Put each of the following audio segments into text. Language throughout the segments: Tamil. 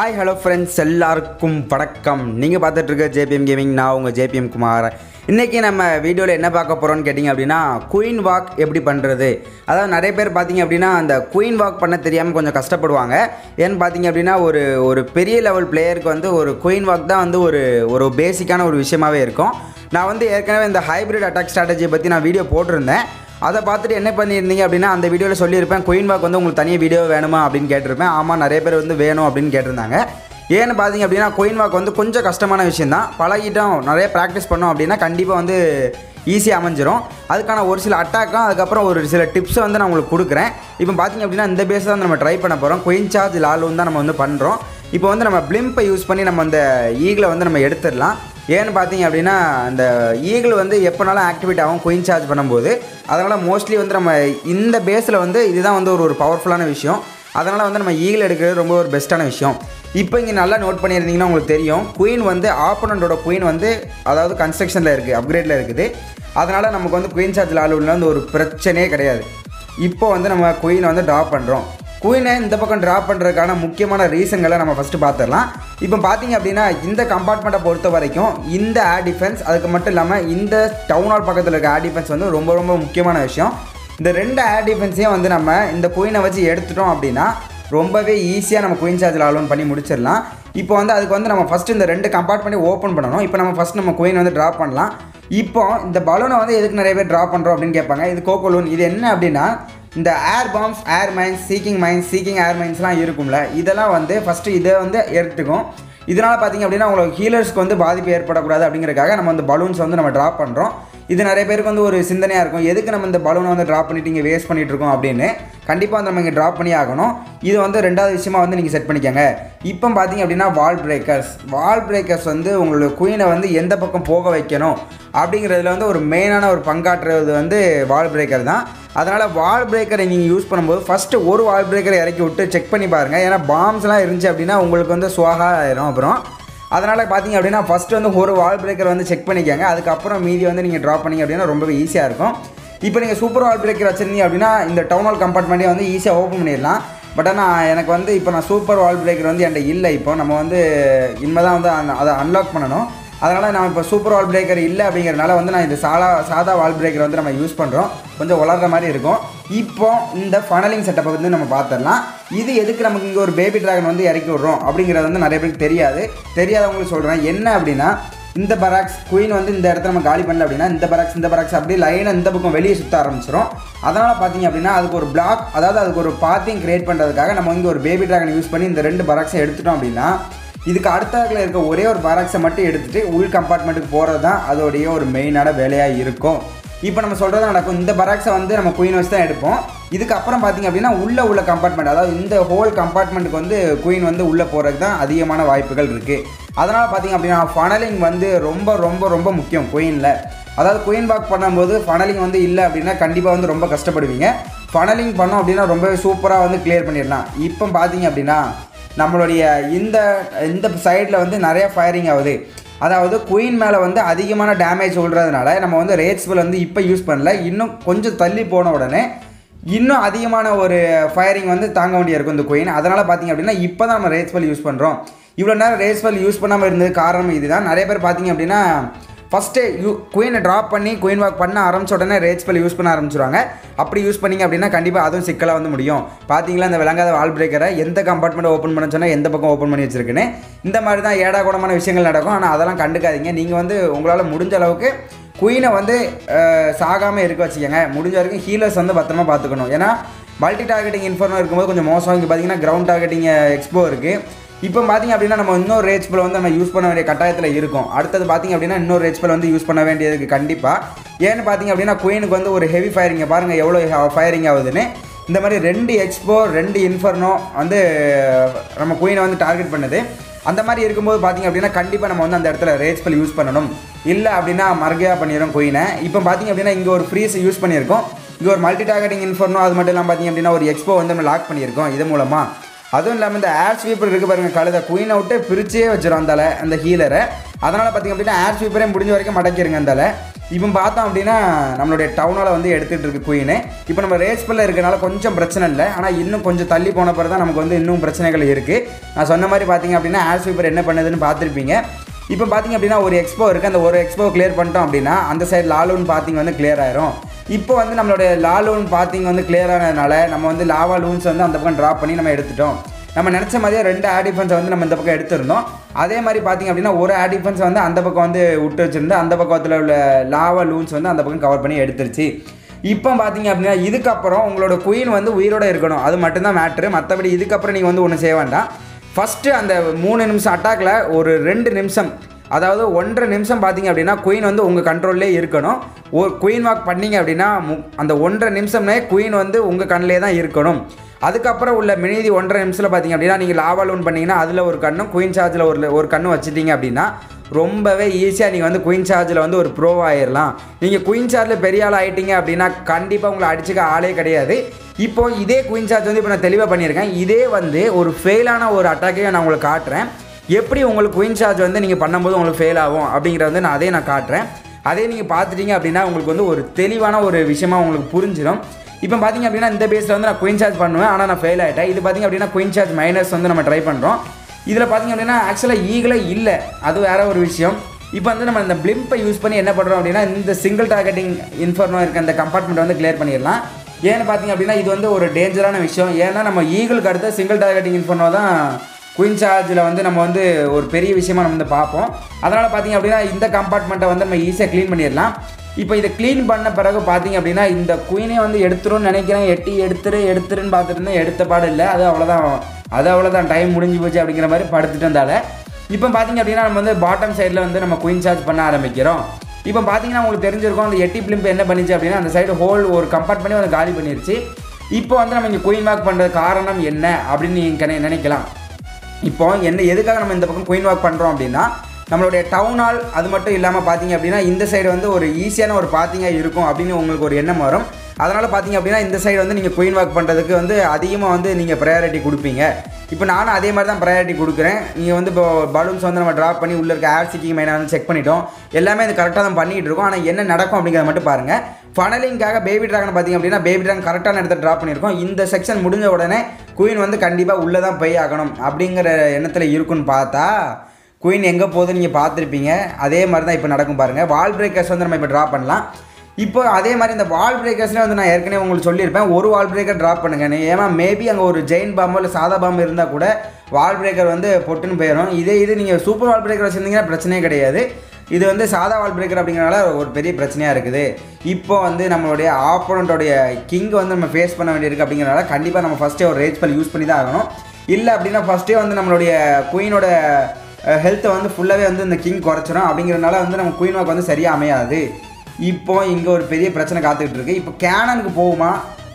ஹாய் ஹலோ ஃப்ரெண்ட்ஸ் எல்லாருக்கும் வணக்கம் நீங்கள் பார்த்துட்டு இருக்க ஜேபிஎம் கேமிங் நான் உங்கள் ஜேபிஎம் குமார் இன்றைக்கி நம்ம வீடியோவில் என்ன பார்க்க போகிறோம்னு கேட்டிங்க அப்படின்னா குயின் வாக் எப்படி பண்ணுறது அதாவது நிறைய பேர் பார்த்தீங்க அப்படின்னா அந்த குயின் வாக் பண்ண தெரியாமல் கொஞ்சம் கஷ்டப்படுவாங்க ஏன்னு பார்த்தீங்க அப்படின்னா ஒரு ஒரு பெரிய லெவல் பிளேயருக்கு வந்து ஒரு குயின் வாக் தான் வந்து ஒரு ஒரு பேசிக்கான ஒரு விஷயமாவே இருக்கும் நான் வந்து ஏற்கனவே இந்த ஹைப்ரிட் அட்டாக் ஸ்ட்ராட்டஜியை பற்றி நான் வீடியோ போட்டிருந்தேன் அதை பார்த்துட்டு என்ன பண்ணியிருந்தீங்க அப்படின்னா அந்த வீடியோவில் சொல்லியிருப்பேன் குயின் வாக் வந்து உங்களுக்கு தனியாக வீடியோ வேணுமா அப்படின்னு கேட்டிருப்பேன் ஆமாம் நிறைய பேர் வந்து வேணும் அப்படின்னு கேட்டிருந்தாங்க ஏன்னு பார்த்தீங்க அப்படின்னா குயின் வாக் வந்து கொஞ்சம் கஷ்டமான விஷயம் தான் பழகிட்டோம் நிறைய ப்ராக்டிஸ் பண்ணோம் அப்படின்னா கண்டிப்பாக வந்து ஈஸியாக அமைஞ்சிரும் அதுக்கான ஒரு சில அட்டாக்கும் அதுக்கப்புறம் ஒரு சில டிப்ஸை வந்து நான் உங்களுக்கு கொடுக்குறேன் இப்போ பார்த்தீங்க அப்படின்னா இந்த பேஸ் தான் நம்ம ட்ரை பண்ண போகிறோம் குயின் சார்ஜ் லாலும் தான் நம்ம வந்து பண்ணுறோம் இப்போ வந்து நம்ம பிளிம்பை யூஸ் பண்ணி நம்ம அந்த ஈகிளை வந்து நம்ம எடுத்துடலாம் ஏன்னு பார்த்தீங்க அப்படின்னா அந்த ஈகிள் வந்து எப்போனாலும் ஆக்டிவேட் ஆகும் குயின் சார்ஜ் பண்ணும்போது அதனால் மோஸ்ட்லி வந்து நம்ம இந்த பேஸில் வந்து இதுதான் வந்து ஒரு ஒரு பவர்ஃபுல்லான விஷயம் அதனால் வந்து நம்ம ஈகிள் எடுக்கிறது ரொம்ப ஒரு பெஸ்ட்டான விஷயம் இப்போ இங்கே நல்லா நோட் பண்ணியிருந்தீங்கன்னா உங்களுக்கு தெரியும் குயின் வந்து ஆப்போனண்டோட குயின் வந்து அதாவது கன்ஸ்ட்ரக்ஷனில் இருக்குது அப்கிரேடில் இருக்குது அதனால் நமக்கு வந்து குயின் சார்ஜ் லாலுவில் வந்து ஒரு பிரச்சனையே கிடையாது இப்போ வந்து நம்ம குயினை வந்து ட்ராப் பண்ணுறோம் குயினை இந்த பக்கம் ட்ராப் பண்ணுறதுக்கான முக்கியமான ரீசன்களை நம்ம ஃபஸ்ட்டு பார்த்துடலாம் இப்போ பார்த்தீங்க அப்படின்னா இந்த கம்பார்ட்மெண்ட்டை பொறுத்த வரைக்கும் இந்த ஏர் டிஃபென்ஸ் அதுக்கு மட்டும் இல்லாமல் இந்த டவுன் ஹால் பக்கத்தில் இருக்க ஏர் டிஃபென்ஸ் வந்து ரொம்ப ரொம்ப முக்கியமான விஷயம் இந்த ரெண்டு ஏர் டிஃபென்ஸையும் வந்து நம்ம இந்த குயினை வச்சு எடுத்துட்டோம் அப்படின்னா ரொம்பவே ஈஸியாக நம்ம குயின் சார்ஜில் அலோன் பண்ணி முடிச்சிடலாம் இப்போ வந்து அதுக்கு வந்து நம்ம ஃபஸ்ட்டு இந்த ரெண்டு கம்பார்ட்மெண்ட்டை ஓப்பன் பண்ணணும் இப்போ நம்ம ஃபஸ்ட் நம்ம குயின் வந்து ட்ராப் பண்ணலாம் இப்போ இந்த பலூனை வந்து எதுக்கு நிறைய பேர் ட்ராப் பண்ணுறோம் அப்படின்னு கேட்பாங்க இது கோகோலூன் இது என்ன அப்படின்னா இந்த air bombs air mines seeking mines seeking air மைன்ஸ்லாம் இருக்கும்ல இதெல்லாம் வந்து ஃபஸ்ட்டு இதை வந்து எடுத்துக்கும் இதனால் பார்த்தீங்க அப்படின்னா உங்களுக்கு ஹீலர்ஸ்க்கு வந்து பாதிப்பு ஏற்படக்கூடாது அப்படிங்கிறக்காக நம்ம இந்த பலூன்ஸ் வந்து நம்ம ட்ராப் பண்ணுறோம் இது நிறைய பேருக்கு வந்து ஒரு சிந்தனையாக இருக்கும் எதுக்கு நம்ம இந்த பலூனை வந்து ட்ராப் பண்ணிட்டு இங்கே வேஸ்ட் பண்ணிட்டு இருக்கோம் அப்படின்னு கண்டிப்பாக வந்து நம்ம இங்கே ட்ராப் பண்ணி ஆகணும் இது வந்து ரெண்டாவது விஷயமா வந்து நீங்கள் செட் பண்ணிக்கோங்க இப்போ பார்த்தீங்க அப்படின்னா வால் பிரேக்கர்ஸ் வால் பிரேக்கர்ஸ் வந்து உங்களோட குயினை வந்து எந்த பக்கம் போக வைக்கணும் அப்படிங்கிறதுல வந்து ஒரு மெயினான ஒரு பங்காற்றுறது வந்து வால் பிரேக்கர் தான் அதனால் வால் பிரேக்கரை நீங்கள் யூஸ் பண்ணும்போது ஃபஸ்ட்டு ஒரு வால் பிரேக்கரை இறக்கி விட்டு செக் பண்ணி பாருங்கள் ஏன்னா பாம்ஸ்லாம் இருந்துச்சு அப்படின்னா உங்களுக்கு வந்து சுவாகா ஆயிரும் அப்புறம் அதனால் பார்த்தீங்க அப்படின்னா ஃபஸ்ட்டு வந்து ஒரு வால் பிரேக்கர் வந்து செக் பண்ணிக்கோங்க அதுக்கப்புறம் மீதி வந்து நீங்கள் ட்ராப் பண்ணிங்க அப்படின்னா ரொம்பவே ஈஸியாக இருக்கும் இப்போ நீங்கள் சூப்பர் வால் பிரேக்கர் வச்சுருந்தீங்க அப்படின்னா இந்த டவுன் ஹால் கம்பார்ட்மெண்ட்டே வந்து ஈஸியாக ஓப்பன் பண்ணிடலாம் பட் ஆனால் எனக்கு வந்து இப்போ நான் சூப்பர் வால் பிரேக்கர் வந்து என்கிட்ட இல்லை இப்போ நம்ம வந்து இனிமேல் தான் வந்து அந்த- அதை அன்லாக் பண்ணணும் அதனால் நான் இப்போ சூப்பர் வால் பிரேக்கர் இல்லை அப்படிங்கிறனால வந்து நான் இந்த சாதா சாதா வால் பிரேக்கர் வந்து நம்ம யூஸ் பண்ணுறோம் கொஞ்சம் வளர்கிற மாதிரி இருக்கும் இப்போ இந்த ஃபனலிங் செட்டப்பை வந்து நம்ம பார்த்துடலாம் இது எதுக்கு நமக்கு இங்கே ஒரு பேபி டிராகன் வந்து இறக்கி விட்றோம் அப்படிங்கிறது வந்து நிறைய பேருக்கு தெரியாது தெரியாதவங்களுக்கு சொல்கிறேன் என்ன அப்படின்னா இந்த பராக்ஸ் குயின் வந்து இந்த இடத்த நம்ம காலி பண்ணல அப்படின்னா இந்த பராக்ஸ் இந்த பராக்ஸ் அப்படியே லைனாக இந்த பக்கம் வெளியே சுற்ற ஆரம்பிச்சிடும் அதனால் பார்த்தீங்க அப்படின்னா அதுக்கு ஒரு பிளாக் அதாவது அதுக்கு ஒரு பாத்திங் கிரியேட் பண்ணுறதுக்காக நம்ம இங்கே ஒரு பேபி டிராகன் யூஸ் பண்ணி இந்த ரெண்டு பராக்ஸை எடுத்துட்டோம் அப்படின்னா இதுக்கு அடுத்தாக்கில் இருக்க ஒரே ஒரு பாராக்ஸை மட்டும் எடுத்துகிட்டு உள் கம்பார்ட்மெண்ட்டுக்கு போகிறது தான் அதோடைய ஒரு மெயினான வேலையாக இருக்கும் இப்போ நம்ம சொல்கிறது நடக்கும் இந்த பராக்ஸை வந்து நம்ம குயின் வச்சு தான் எடுப்போம் இதுக்கப்புறம் பார்த்தீங்க அப்படின்னா உள்ளே உள்ள கம்பார்ட்மெண்ட் அதாவது இந்த ஹோல் கம்பார்ட்மெண்ட்டுக்கு வந்து குயின் வந்து உள்ளே போகிறதுக்கு தான் அதிகமான வாய்ப்புகள் இருக்குது அதனால் பார்த்தீங்க அப்படின்னா ஃபனலிங் வந்து ரொம்ப ரொம்ப ரொம்ப முக்கியம் குயினில் அதாவது குயின் வாக் பண்ணும்போது ஃபனலிங் வந்து இல்லை அப்படின்னா கண்டிப்பாக வந்து ரொம்ப கஷ்டப்படுவீங்க ஃபனலிங் பண்ணோம் அப்படின்னா ரொம்பவே சூப்பராக வந்து கிளியர் பண்ணிடலாம் இப்போ பார்த்தீங்க அப்படின்னா நம்மளுடைய இந்த இந்த சைடில் வந்து நிறைய ஃபயரிங் ஆகுது அதாவது குயின் மேலே வந்து அதிகமான டேமேஜ் விழுறதுனால நம்ம வந்து ரேட்ஸ்பில் வந்து இப்போ யூஸ் பண்ணல இன்னும் கொஞ்சம் தள்ளி போன உடனே இன்னும் அதிகமான ஒரு ஃபயரிங் வந்து தாங்க வேண்டிய இருக்கும் இந்த குயின் அதனால் பார்த்தீங்க அப்படின்னா இப்போ தான் நம்ம ரேஸ்பல் யூஸ் பண்ணுறோம் இவ்வளோ நேரம் ரேஸ்பல் யூஸ் பண்ணாமல் இருந்தது காரணம் இதுதான் நிறைய பேர் பார்த்தீங்க அப்படின்னா ஃபஸ்ட்டு யூ குயினை ட்ராப் பண்ணி குயின் வாக் பண்ண ஆரம்பிச்ச உடனே ரேட் ஸ்பெல் யூஸ் பண்ண ஆரம்பிச்சிருவாங்க அப்படி யூஸ் பண்ணீங்க அப்படின்னா கண்டிப்பாக அதுவும் சிக்கலாக வந்து முடியும் பார்த்தீங்களா இந்த விளங்காத வால் பிரேக்கரை எந்த கம்பார்ட்மெண்ட் ஓப்பன் பண்ண சொன்னால் எந்த பக்கம் ஓப்பன் பண்ணி வச்சிருக்குன்னு இந்த மாதிரி தான் ஏடா கூடமான விஷயங்கள் நடக்கும் ஆனால் அதெல்லாம் கண்டுக்காதீங்க நீங்கள் வந்து உங்களால் முடிஞ்ச அளவுக்கு குயினை வந்து சாகாமல் இருக்க வச்சுக்கோங்க முடிஞ்ச வரைக்கும் ஹீலர்ஸ் வந்து பத்திரமா பார்த்துக்கணும் ஏன்னா மல்டி டார்கெட்டிங் இன்ஃபர்மோ இருக்கும்போது கொஞ்சம் மோசம் இங்கே பார்த்தீங்கன்னா கிரவுண்ட் டார்கெட்டிங் எக்ஸ்போ இருக்குது இப்போ பார்த்தீங்க அப்படின்னா நம்ம இன்னொரு ரேட் ஸ்பெல் வந்து நம்ம யூஸ் பண்ண வேண்டிய கட்டாயத்தில் இருக்கும் அடுத்தது பார்த்தீங்க அப்படின்னா இன்னொரு ரேட் ஸ்பெல் வந்து யூஸ் பண்ண வேண்டியதுக்கு கண்டிப்பாக ஏன்னு பார்த்தீங்க அப்படின்னா குயினுக்கு வந்து ஒரு ஹெவி ஃபயரிங்க பாருங்கள் எவ்வளோ ஃபயரிங் ஆகுதுன்னு இந்த மாதிரி ரெண்டு எக்ஸ்போ ரெண்டு இன்ஃபர்னோ வந்து நம்ம குயினை வந்து டார்கெட் பண்ணுது அந்த மாதிரி இருக்கும்போது பார்த்தீங்க அப்படின்னா கண்டிப்பாக நம்ம வந்து அந்த இடத்துல ரேட் ஸ்பெல் யூஸ் பண்ணணும் இல்லை அப்படின்னா மறுகையாக பண்ணிடும் குயினை இப்போ பார்த்தீங்க அப்படின்னா இங்கே ஒரு ஃப்ரீஸ் யூஸ் பண்ணியிருக்கோம் இங்கே ஒரு மல்டி டார்கெட்டிங் இன்ஃபர்னோ அது மட்டும் இல்லாமல் பார்த்தீங்க அப்படின்னா ஒரு எக்ஸ்போ வந்து நம்ம லாக் பண்ணியிருக்கோம் இது மூலமாக அதுவும் இல்லாமல் இந்த ஏர் ஸ்வீப்பர் இருக்குது பாருங்க கழுத குயினை விட்டு பிரிச்சே வச்சிடும் அந்தால அந்த ஹீலரை அதனால் பார்த்தீங்க அப்படின்னா ஏர் ஸ்வீப்பரே முடிஞ்ச வரைக்கும் மடக்கிருங்க அந்தால இப்போ பார்த்தோம் அப்படின்னா நம்மளுடைய டவுனால் வந்து எடுத்துகிட்டு இருக்கு குயின் இப்போ நம்ம ரேஸ்பில் இருக்கனால கொஞ்சம் பிரச்சனை இல்லை ஆனால் இன்னும் கொஞ்சம் தள்ளி போன பிறகு தான் நமக்கு வந்து இன்னும் பிரச்சனைகள் இருக்குது நான் சொன்ன மாதிரி பார்த்தீங்க அப்படின்னா ஏர் ஸ்வீப்பர் என்ன பண்ணுதுன்னு பார்த்துருப்பீங்க இப்போ பார்த்தீங்க அப்படின்னா ஒரு எக்ஸ்போ இருக்குது அந்த ஒரு எக்ஸ்போ கிளியர் பண்ணிட்டோம் அப்படின்னா அந்த சைடு லாலூன் பாத்திங் வந்து கிளியர் ஆயிரும் இப்போ வந்து நம்மளுடைய லாலூன் பாத்திங் வந்து கிளியர் ஆனதுனால நம்ம வந்து லாவா லூன்ஸ் வந்து அந்த பக்கம் ட்ராப் பண்ணி நம்ம எடுத்துட்டோம் நம்ம நினச்ச மாதிரியே ரெண்டு ஆட் டிஃபென்ஸை வந்து நம்ம இந்த பக்கம் எடுத்திருந்தோம் அதே மாதிரி பார்த்தீங்க அப்படின்னா ஒரு ஆட் டிஃபென்ஸ் வந்து அந்த பக்கம் வந்து விட்டு வச்சிருந்து அந்த பக்கத்தில் உள்ள லாவா லூன்ஸ் வந்து அந்த பக்கம் கவர் பண்ணி எடுத்துருச்சு இப்போ பார்த்தீங்க அப்படின்னா இதுக்கப்புறம் உங்களோட குயின் வந்து உயிரோட இருக்கணும் அது மட்டும்தான் மேட்ரு மற்றபடி இதுக்கப்புறம் நீங்கள் வந்து ஒன்றும் செய்ய வேண்டாம் ஃபஸ்ட்டு அந்த மூணு நிமிஷம் அட்டாக்கில் ஒரு ரெண்டு நிமிஷம் அதாவது ஒன்றரை நிமிஷம் பார்த்தீங்க அப்படின்னா குயின் வந்து உங்கள் கண்ட்ரோல்லே இருக்கணும் ஒரு குயின் வாக் பண்ணீங்க அப்படின்னா மு- அந்த ஒன்றரை நிமிஷம்னே குயின் வந்து உங்கள் கண்ணிலே தான் இருக்கணும் அதுக்கப்புறம் உள்ள மினிதி ஒன்றரை நிமிஷத்தில் பார்த்தீங்க அப்படின்னா நீங்கள் லாவா லோன் பண்ணீங்கன்னா அதில் ஒரு கண்ணும் குயின் சார்ஜில் ஒரு ஒரு கண்ணும் வச்சுட்டீங்க அப்படின்னா ரொம்பவே ஈஸியாக நீங்கள் வந்து குயின் சார்ஜில் வந்து ஒரு ப்ரோ ஆயிடலாம் நீங்கள் குயின் சார்ஜில் பெரிய ஆள் ஆயிட்டீங்க அப்படின்னா கண்டிப்பாக உங்களை அடிச்சுக்க ஆளே கிடையாது இப்போ இதே குயின் சார்ஜ் வந்து இப்போ நான் தெளிவாக பண்ணியிருக்கேன் இதே வந்து ஒரு ஃபெயிலான ஒரு அட்டாக்கையும் நான் உங்களுக்கு காட்டுறேன் எப்படி உங்களுக்கு குயின் சார்ஜ் வந்து நீங்கள் பண்ணும்போது உங்களுக்கு ஃபெயில் ஆகும் அப்படிங்கிறத வந்து நான் அதே நான் காட்டுறேன் அதே நீங்கள் பார்த்துட்டீங்க அப்படின்னா உங்களுக்கு வந்து ஒரு தெளிவான ஒரு விஷயமா உங்களுக்கு புரிஞ்சிடும் இப்போ பார்த்தீங்க அப்படின்னா இந்த பேஸில் வந்து நான் குயின் சார்ஜ் பண்ணுவேன் ஆனால் நான் ஃபெயில் ஆகிட்டேன் இது பார்த்தீங்க அப்படின்னா குயின் சார்ஜ் மைனஸ் வந்து நம்ம ட்ரை பண்ணுறோம் இதில் பார்த்தீங்க அப்படின்னா ஆக்சுவலாக ஈகிளே இல்லை அது வேற ஒரு விஷயம் இப்போ வந்து நம்ம இந்த பிளிம்பை யூஸ் பண்ணி என்ன பண்ணுறோம் அப்படின்னா இந்த சிங்கிள் டார்கெட்டிங் இன்ஃபர்னோ இருக்க இந்த கம்பார்ட்மெண்ட் வந்து கிளியர் பண்ணிடலாம் ஏன்னு பார்த்தீங்க அப்படின்னா இது வந்து ஒரு டேஞ்சரான விஷயம் ஏன்னா நம்ம ஈகிளுக்கு அடுத்த சிங்கிள் டார்கெட்டிங் இன்ஃபர்னோ தான் குயின் சார்ஜில் வந்து நம்ம வந்து ஒரு பெரிய விஷயமா நம்ம வந்து பார்ப்போம் அதனால் பார்த்தீங்க அப்படின்னா இந்த கம்பார்ட்மெண்ட்டை வந்து நம்ம ஈஸியாக க்ளீன் பண்ணிடலாம் இப்போ இதை க்ளீன் பண்ண பிறகு பார்த்தீங்க அப்படின்னா இந்த குயினே வந்து எடுத்துரும்னு நினைக்கிறேன் எட்டி எடுத்துரு எடுத்துருன்னு பார்த்துட்டு இருந்தேன் எடுத்த பாடு இல்லை அது அவ்வளோதான் அது அவ்வளோதான் டைம் முடிஞ்சு போச்சு அப்படிங்கிற மாதிரி படுத்துட்டு இருந்தால இப்போ பார்த்தீங்க அப்படின்னா நம்ம வந்து பாட்டம் சைடில் வந்து நம்ம குயின் சார்ஜ் பண்ண ஆரம்பிக்கிறோம் இப்போ பார்த்தீங்கன்னா உங்களுக்கு தெரிஞ்சிருக்கும் அந்த எட்டி பிளிம்பு என்ன பண்ணிச்சு அப்படின்னா அந்த சைடு ஹோல் ஒரு கம்பார்ட் பண்ணி வந்து காலி பண்ணிருச்சு இப்போ வந்து நம்ம இங்கே குயின் வாக் பண்ணுறது காரணம் என்ன அப்படின்னு நீங்கள் நினைக்கலாம் இப்போ என்ன எதுக்காக நம்ம இந்த பக்கம் குயின் வாக் பண்ணுறோம் அப்படின்னா நம்மளுடைய டவுன் ஹால் அது மட்டும் இல்லாமல் பார்த்தீங்க அப்படின்னா இந்த சைடு வந்து ஒரு ஈஸியான ஒரு பாத்திங்காக இருக்கும் அப்படின்னு உங்களுக்கு ஒரு எண்ணம் வரும் அதனால் பார்த்தீங்க அப்படின்னா இந்த சைடு வந்து நீங்கள் குயின் வாக் பண்ணுறதுக்கு வந்து அதிகமாக வந்து நீங்கள் ப்ரையாரிட்டி கொடுப்பீங்க இப்போ நானும் அதே மாதிரி தான் ப்ரையாரிட்டி கொடுக்குறேன் நீங்கள் வந்து இப்போ பலூன்ஸ் வந்து நம்ம ட்ராப் பண்ணி உள்ளே இருக்க ஏர் சிக்கிங் மைனை வந்து செக் பண்ணிட்டோம் எல்லாமே இது கரெக்டாக தான் பண்ணிகிட்டு இருக்கோம் ஆனால் என்ன நடக்கும் அப்படிங்கிறத மட்டும் பாருங்கள் ஃபனலிங்காக பேபி ட்ராகன் பார்த்தீங்க அப்படின்னா பேபி ட்ராகன் கரெக்டான இடத்துல ட்ராப் பண்ணியிருக்கோம் இந்த செக்ஷன் முடிஞ்ச உடனே குயின் வந்து கண்டிப்பாக உள்ளே தான் போய் ஆகணும் அப்படிங்கிற எண்ணத்தில் இருக்குன்னு பார்த்தா குயின் எங்கே போகுதுன்னு நீங்கள் பார்த்துருப்பீங்க அதே மாதிரி தான் இப்போ நடக்கும் பாருங்கள் வால் பிரேக்கர்ஸ் வந்து நம்ம இப்போ ட்ராப் பண்ணலாம் இப்போ அதே மாதிரி இந்த வால் பிரேக்கர்ஸ்லேயே வந்து நான் ஏற்கனவே உங்களுக்கு சொல்லியிருப்பேன் ஒரு வால் பிரேக்கர் ட்ராப் பண்ணுங்க ஏன்னா மேபி அங்கே ஒரு ஜெயின் பாம்போ இல்லை சாதா பாம்பு இருந்தால் கூட வால் பிரேக்கர் வந்து பொட்டுன்னு போயிடும் இதே இது நீங்கள் சூப்பர் வால் பிரேக்கர் வச்சுருந்தீங்கன்னா பிரச்சனையே கிடையாது இது வந்து சாதா வால் பிரேக்கர் அப்படிங்கிறனால ஒரு பெரிய பிரச்சனையாக இருக்குது இப்போ வந்து நம்மளுடைய ஆப்போனண்ட்டோடைய கிங் வந்து நம்ம ஃபேஸ் பண்ண வேண்டியிருக்கு அப்படிங்கிறனால கண்டிப்பாக நம்ம ஃபஸ்ட்டே ஒரு ரேஜ் பல் யூஸ் பண்ணி தான் ஆகணும் இல்லை அப்படின்னா ஃபஸ்ட்டே வந்து நம்மளுடைய குயினோட ஹெல்த்தை வந்து ஃபுல்லாகவே வந்து இந்த கிங் குறைச்சிரும் அப்படிங்கிறனால வந்து நம்ம குயின் வாக் வந்து சரியாக அமையாது இப்போ இங்கே ஒரு பெரிய பிரச்சனை காத்துக்கிட்டு இருக்கு இப்போ கேனனுக்கு போகுமா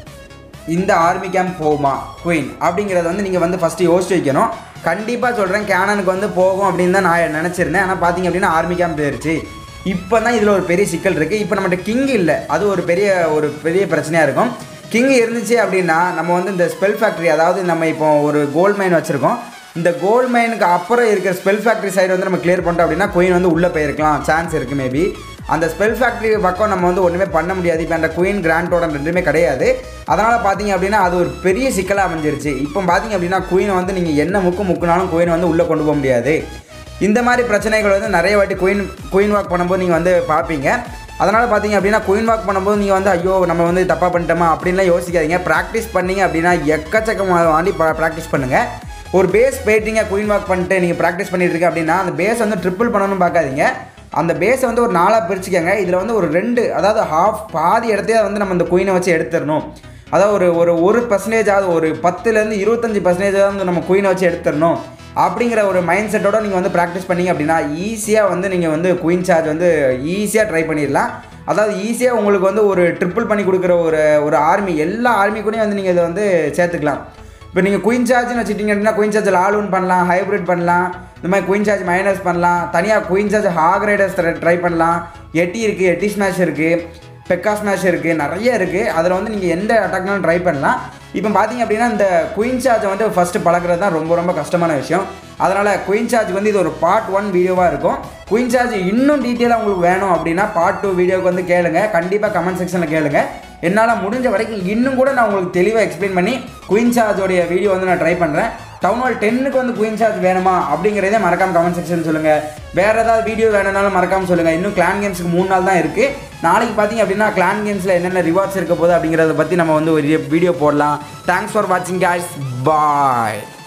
இந்த ஆர்மி கேம்ப் போகுமா குயின் அப்படிங்கிறத வந்து நீங்கள் வந்து ஃபஸ்ட்டு யோசிச்சு வைக்கணும் கண்டிப்பாக சொல்கிறேன் கேனனுக்கு வந்து போகும் அப்படின்னு தான் நான் நினச்சிருந்தேன் ஆனால் பார்த்தீங்க அப்படின்னா ஆர்மி கேம்ப் போயிருச்சு இப்போ தான் இதில் ஒரு பெரிய சிக்கல் இருக்குது இப்போ நம்மகிட்ட கிங் இல்லை அது ஒரு பெரிய ஒரு பெரிய பிரச்சனையாக இருக்கும் கிங் இருந்துச்சு அப்படின்னா நம்ம வந்து இந்த ஸ்பெல் ஃபேக்ட்ரி அதாவது நம்ம இப்போ ஒரு கோல்ட் மைன் வச்சுருக்கோம் இந்த கோல்ட் மைனுக்கு அப்புறம் இருக்கிற ஸ்பெல் ஃபேக்ட்ரி சைடு வந்து நம்ம கிளியர் பண்ணிட்டோம் அப்படின்னா குயின் வந்து உள்ளே போயிருக்கலாம் சான்ஸ் இருக்குது மேபி அந்த ஸ்பெல் ஃபேக்ட்ரி பக்கம் நம்ம வந்து ஒன்றுமே பண்ண முடியாது இப்போ அந்த குயின் கிராண்டோட ரெண்டுமே கிடையாது அதனால் பார்த்தீங்க அப்படின்னா அது ஒரு பெரிய சிக்கலாக அமைஞ்சிருச்சு இப்போ பார்த்தீங்க அப்படின்னா குயினை வந்து நீங்கள் என்ன முக்கு முக்குனாலும் குயினை வந்து உள்ளே கொண்டு போக முடியாது இந்த மாதிரி பிரச்சனைகள் வந்து நிறைய வாட்டி குயின் குயின் வாக் பண்ணும்போது நீங்கள் வந்து பார்ப்பீங்க அதனால் பார்த்தீங்க அப்படின்னா குயின் வாக் பண்ணும்போது நீங்கள் வந்து ஐயோ நம்ம வந்து தப்பாக பண்ணிட்டோமா அப்படின்லாம் யோசிக்காதீங்க ப்ராக்டிஸ் பண்ணீங்க அப்படின்னா எக்கச்சக்கமாக வாண்டி ப்ராக்டிஸ் பண்ணுங்கள் ஒரு பேஸ் போயிட்டீங்க குயின் வாக் பண்ணிட்டு நீங்கள் ப்ராக்டிஸ் பண்ணிட்டு இருக்கீங்க அப்படின்னா அந்த பேஸ் வந்து ட்ரிப்பிள் பண்ணணும்னு பார்க்காதீங்க அந்த பேஸை வந்து ஒரு நாளாக பிரிச்சுக்கங்க இதில் வந்து ஒரு ரெண்டு அதாவது ஹாஃப் பாதி இடத்தையே வந்து நம்ம இந்த குயினை வச்சு எடுத்துடணும் அதாவது ஒரு ஒரு ஒரு பர்சன்டேஜாவது ஒரு பத்துலேருந்து இருபத்தஞ்சி பர்சன்டேஜாவது வந்து நம்ம குயினை வச்சு எடுத்துடணும் அப்படிங்கிற ஒரு மைண்ட் செட்டோட நீங்கள் வந்து ப்ராக்டிஸ் பண்ணீங்க அப்படின்னா ஈஸியாக வந்து நீங்கள் வந்து குயின் சார்ஜ் வந்து ஈஸியாக ட்ரை பண்ணிடலாம் அதாவது ஈஸியாக உங்களுக்கு வந்து ஒரு ட்ரிப்பிள் பண்ணி கொடுக்குற ஒரு ஒரு ஆர்மி எல்லா ஆர்மி கூடயும் வந்து நீங்கள் இதை வந்து சேர்த்துக்கலாம் இப்போ நீங்கள் குயின் சார்ஜ்னு வச்சுட்டீங்க அப்படின்னா குயின் சார்ஜில் ஆல் ஒன் பண்ணலாம் ஹைப்ரிட் பண்ணலாம் இந்த மாதிரி குயின் சார்ஜ் மைனஸ் பண்ணலாம் தனியாக queen charge hog riders try பண்ணலாம் எட்டி இருக்குது எட்டி ஸ்மாஷ் இருக்குது பெக்கா ஸ்மாஷ் இருக்குது நிறைய இருக்குது அதில் வந்து நீங்கள் எந்த அட்டாக்னாலும் ட்ரை பண்ணலாம் இப்போ பார்த்தீங்க அப்படின்னா இந்த குயின் சார்ஜை வந்து ஃபஸ்ட்டு பழகிறது தான் ரொம்ப ரொம்ப கஷ்டமான விஷயம் அதனால் குயின் சார்ஜ் வந்து இது ஒரு பார்ட் ஒன் வீடியோவாக இருக்கும் குயின் சார்ஜ் இன்னும் டீட்டெயிலாக உங்களுக்கு வேணும் அப்படின்னா பார்ட் டூ வீடியோக்கு வந்து கேளுங்க கண்டிப்பாக கமெண்ட் செக்ஷனில் கேளுங்க என்னால் முடிஞ்ச வரைக்கும் இன்னும் கூட நான் உங்களுக்கு தெளிவாக எக்ஸ்பிளைன் பண்ணி குயின் சார்ஜோடைய வீடியோ வந்து நான் ட்ரை பண்ணுறேன் டவுன் ஹால் டென்னுக்கு வந்து குயின் சார்ஜ் வேணுமா அப்படிங்கிறதே மறக்காம கமெண்ட் செக்ஷன் சொல்லுங்கள் வேறு ஏதாவது வீடியோ வேணும்னாலும் மறக்காம சொல்லுங்கள் இன்னும் கிளான் கேம்ஸுக்கு மூணு நாள் தான் இருக்குது நாளைக்கு பார்த்தீங்க அப்படின்னா கிளான் கேம்ஸில் என்னென்ன ரிவார்ட்ஸ் இருக்க போகுது அப்படிங்கிறத பற்றி நம்ம வந்து ஒரு வீடியோ போடலாம் தேங்க்ஸ் ஃபார் வாட்சிங் guys பாய்